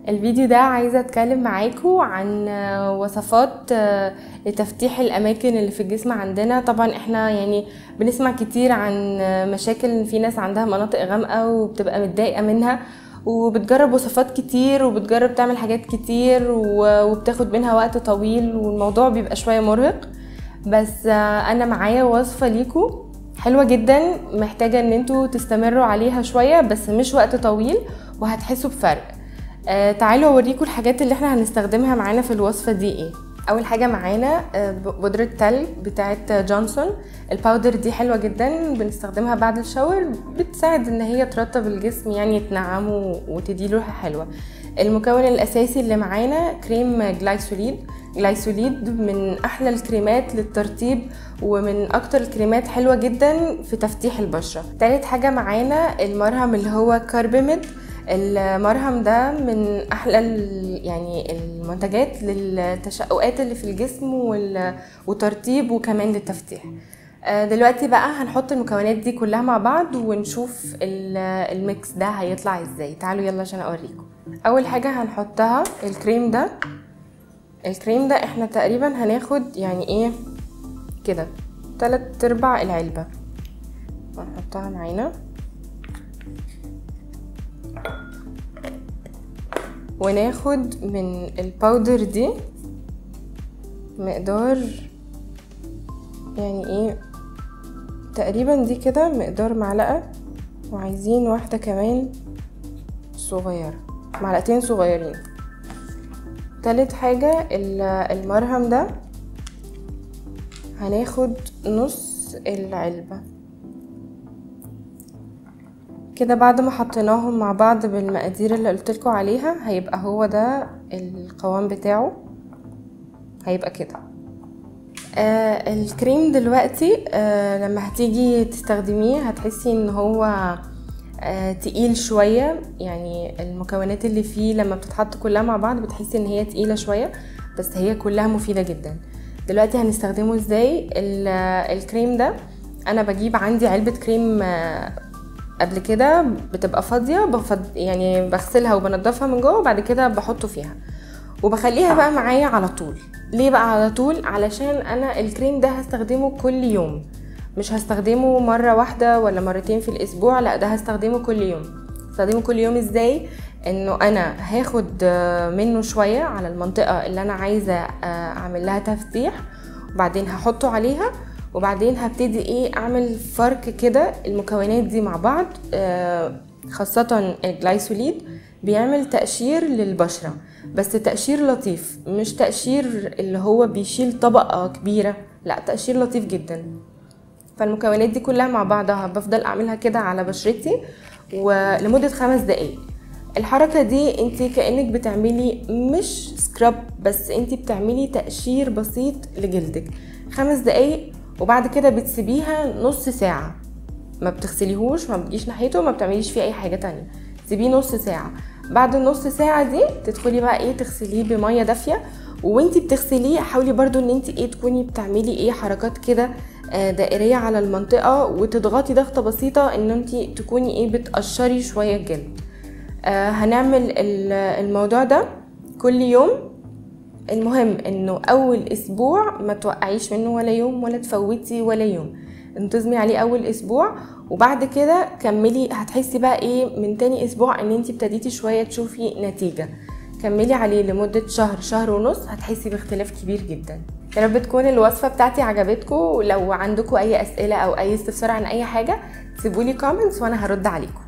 الفيديو ده عايزة اتكلم معاكم عن وصفات لتفتيح الاماكن اللي في الجسم عندنا طبعا احنا يعني بنسمع كتير عن مشاكل ان في ناس عندها مناطق غامقة وبتبقى متضايقة منها وبتجرب وصفات كتير وبتجرب تعمل حاجات كتير وبتاخد منها وقت طويل والموضوع بيبقى شوية مرهق بس انا معايا وصفة ليكم حلوة جدا محتاجة ان انتوا تستمروا عليها شوية بس مش وقت طويل وهتحسوا بفرق آه تعالوا اوريكم الحاجات اللي احنا هنستخدمها معانا في الوصفة دي ايه اول حاجة معانا آه بودرة تلج بتاعت جونسون الباودر دي حلوة جدا بنستخدمها بعد الشاور بتساعد ان هي ترطب الجسم يعني تنعمه وتديله ريحة حلوة المكون الاساسي اللي معانا كريم جلايسوليد جلايسوليد من احلى الكريمات للترطيب ومن اكتر الكريمات حلوة جدا في تفتيح البشرة تالت حاجة معانا المرهم اللي هو كاربيميد المرهم ده من احلى يعني المنتجات للتشققات اللي في الجسم وترطيب وكمان للتفتيح دلوقتي بقى هنحط المكونات دي كلها مع بعض ونشوف الميكس ده هيطلع ازاي تعالوا يلا عشان اوريكم اول حاجه هنحطها الكريم ده الكريم ده احنا تقريبا هناخد يعني ايه كده تلات ارباع العلبه هنحطها معانا وناخد من الباودر دي مقدار يعني ايه تقريبا دي كده مقدار معلقة وعايزين واحدة كمان صغيرة معلقتين صغيرين تالت حاجة المرهم ده هناخد نص العلبة كده بعد ما حطيناهم مع بعض بالمقادير اللي قلتلكوا عليها هيبقى هو ده القوام بتاعه هيبقى كده آه الكريم دلوقتي آه لما هتيجي تستخدميه هتحسي ان هو آه تقيل شوية يعني المكونات اللي فيه لما بتتحط كلها مع بعض بتحسي ان هي تقيلة شوية بس هي كلها مفيدة جدا دلوقتي هنستخدمه ازاي الكريم ده انا بجيب عندي علبة كريم آه قبل كده بتبقى فاضيه بفض يعني بغسلها وبنضفها من جوه وبعد كده بحطه فيها وبخليها بقى معايا على طول ليه بقى على طول علشان انا الكريم ده هستخدمه كل يوم مش هستخدمه مره واحده ولا مرتين في الاسبوع لا ده هستخدمه كل يوم هستخدمه كل يوم ازاي انه انا هاخد منه شويه على المنطقه اللي انا عايزه اعمل لها تفتيح وبعدين هحطه عليها وبعدين هبتدي ايه اعمل فرق كده المكونات دي مع بعض خاصة الجلايسوليد بيعمل تقشير للبشرة بس تقشير لطيف مش تقشير اللي هو بيشيل طبقة كبيرة لا تقشير لطيف جدا فالمكونات دي كلها مع بعضها بفضل اعملها كده على بشرتي ولمدة خمس دقايق الحركة دي انت كأنك بتعملي مش سكراب بس انت بتعملي تقشير بسيط لجلدك خمس دقايق وبعد كده بتسيبيها نص ساعة ما بتغسليهوش ما بتجيش ناحيته ما بتعمليش فيه اي حاجة تانية سيبيه نص ساعة بعد النص ساعة دي تدخلي بقى ايه تغسليه بمية دافية وانتي بتغسليه حاولي برضو ان انتي ايه تكوني بتعملي ايه حركات كده دائرية على المنطقة وتضغطي ضغطة بسيطة ان انتي تكوني ايه بتقشري شوية الجلد آه هنعمل الموضوع ده كل يوم المهم انه اول اسبوع ما توقعيش منه ولا يوم ولا تفوتي ولا يوم انتظمي عليه اول اسبوع وبعد كده كملي هتحسي بقى ايه من تاني اسبوع ان انت ابتديتي شويه تشوفي نتيجه كملي عليه لمده شهر شهر ونص هتحسي باختلاف كبير جدا يا رب تكون الوصفه بتاعتي عجبتكم لو عندكم اي اسئله او اي استفسار عن اي حاجه سيبولي كومنتس وانا هرد عليكم